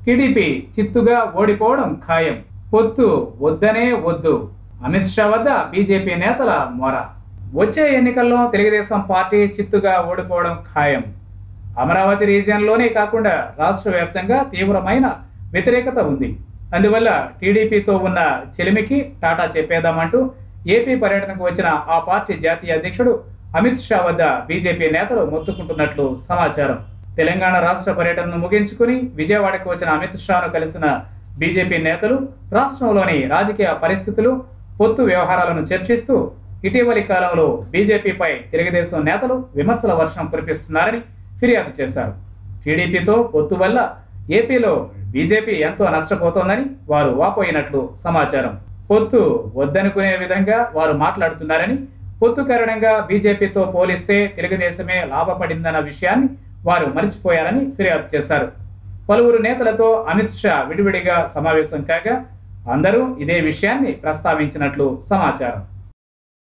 TDP చిత్తుగా ఓడిపోవడం ఖాయం పొత్తు వద్దనే వద్దు అమిత్ షా వద్ద బీజేపీ నేతల మొర వచ్చే ఎన్నికల్లో తెలుగుదేశం పార్టీ చిత్తుగా ఓడిపోవడం ఖాయం అమరావతి రీజియన్లోనే కాకుండా రాష్ట్ర వ్యాప్తంగా తీవ్రమైన వ్యతిరేకత ఉంది అందువల్ల టీడీపీతో ఉన్న చెలిమికి టాటా చెప్పేద్దామంటూ ఏపీ పర్యటనకు వచ్చిన ఆ పార్టీ జాతీయ అధ్యక్షుడు అమిత్ షా వద్ద బీజేపీ నేతలు మొత్తుకుంటున్నట్లు సమాచారం తెలంగాణ రాష్ట్ర పర్యటనను ముగించుకుని విజయవాడకు వచ్చిన అమిత్ షాను కలిసిన బీజేపీ నేతలు రాష్ట్రంలోని రాజకీయ పరిస్థితులు పొత్తు వ్యవహారాలను చర్చిస్తూ ఇటీవలి కాలంలో బీజేపీపై తెలుగుదేశం నేతలు విమర్శల వర్షం కురిపిస్తున్నారని ఫిర్యాదు చేశారు టీడీపీతో పొత్తు వల్ల ఏపీలో బీజేపీ ఎంతో నష్టపోతోందని వారు వాపోయినట్లు సమాచారం పొత్తు వద్దనుకునే విధంగా వారు మాట్లాడుతున్నారని పొత్తు కారణంగా బీజేపీతో పోలిస్తే తెలుగుదేశమే లాభపడిందన్న విషయాన్ని వారు మరిచిపోయారని ఫిర్యాదు చేశారు పలువురు నేతలతో అమిత్ షా విడివిడిగా సమావేశం కాగా అందరూ ఇదే విషయాన్ని ప్రస్తావించినట్లు సమాచారం